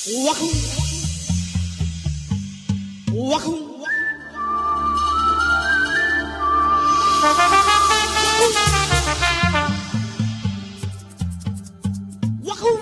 Wahoo! Wahoo! Wahoo!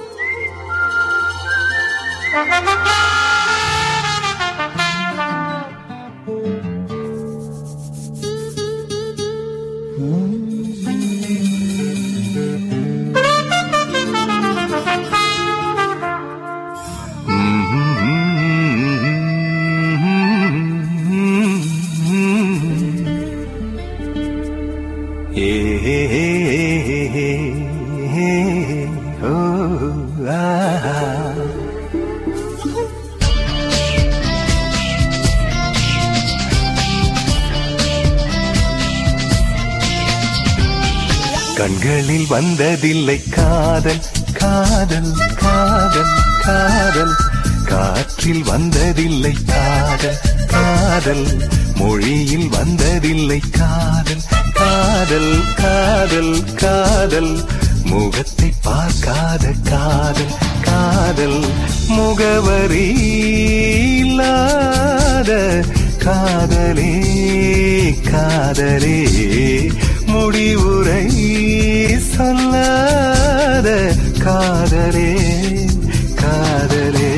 கண்களில் வந்ததில்லை காதல் காதல் காதல் காதல் காற்றில் வந்ததில்லை காதல் காதல் மொழியில் வந்ததில்லை காதல் காதல் காதல் காதல் முகத்தை பார்க்காத காதல் காதல் முகவரி இல்லாத காதலே காதலே முடிவுரை சொல்லாத காதலே காதலே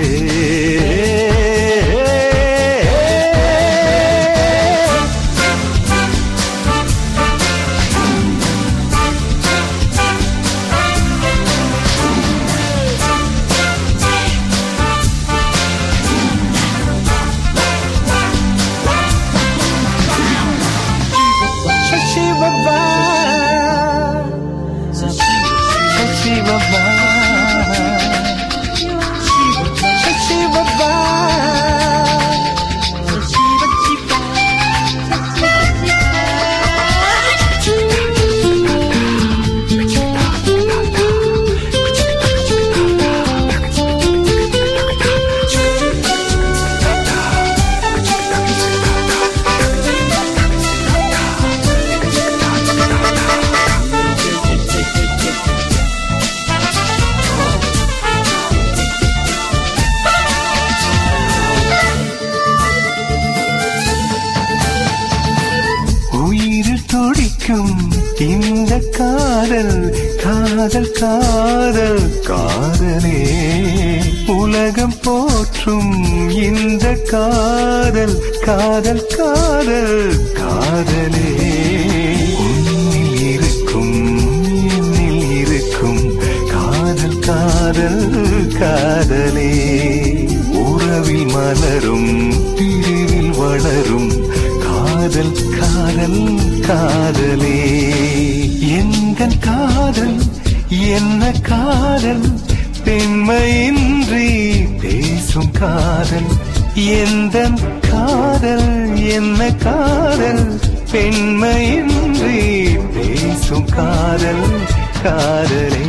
சசி பாபா சசி பாபா சசி பாபா உயிர் துடிக்கும் இந்த காதல் காதல் காதல் காதலே உலகம் போற்றும் இந்த காதல் காதல் காதல் காதலே உன்னில் இருக்கும் என்னில் இருக்கும் காதல் காதல் காதலே உறவில் மலரும் பிரிவில் வளரும் காதல் காதல் காதலே எந்த காதல் என்ன காதல் பெண்மையின்றி பேசும் காதல் எந்த காதல் என்ன காதல் பெண்மையின்றி பேசும் காதல் காதலே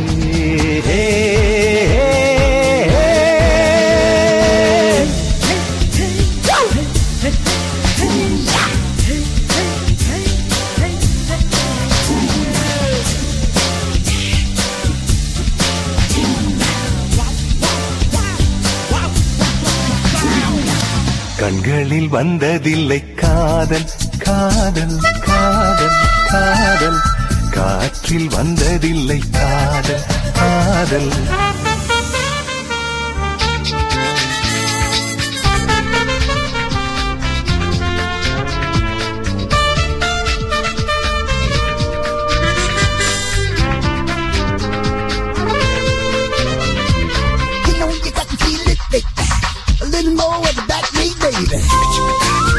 கண்களில் வந்ததில்லை காதல் காதல் காதல் காதல் காற்றில் வந்ததில்லை காதல் காதல் You know you got to feel it, baby. A little more of the back me, baby.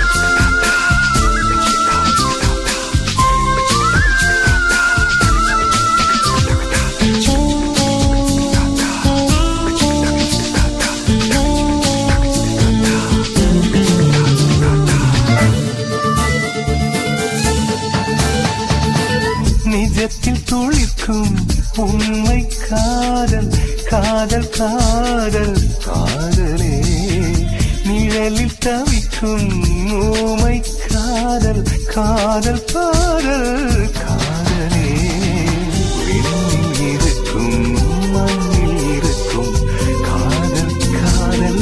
நிஜத்தில் துளிர்க்கும் உண்மை காதல் காதல் காதல் காதலே நிழலில் தவிக்கும் ஊமை காதல் காதல் காதல் காதலே விண்ணில் இருக்கும் மண்ணில் இருக்கும் காதல் காதல்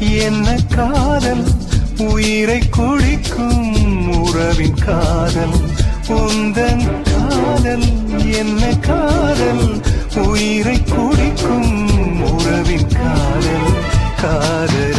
என்ன காதல் உயிரை குடிக்கும் உறவின் காதல் உந்தன் காதல் என்ன காதல் உயிரை குடிக்கும் உறவின் காதல் காதல்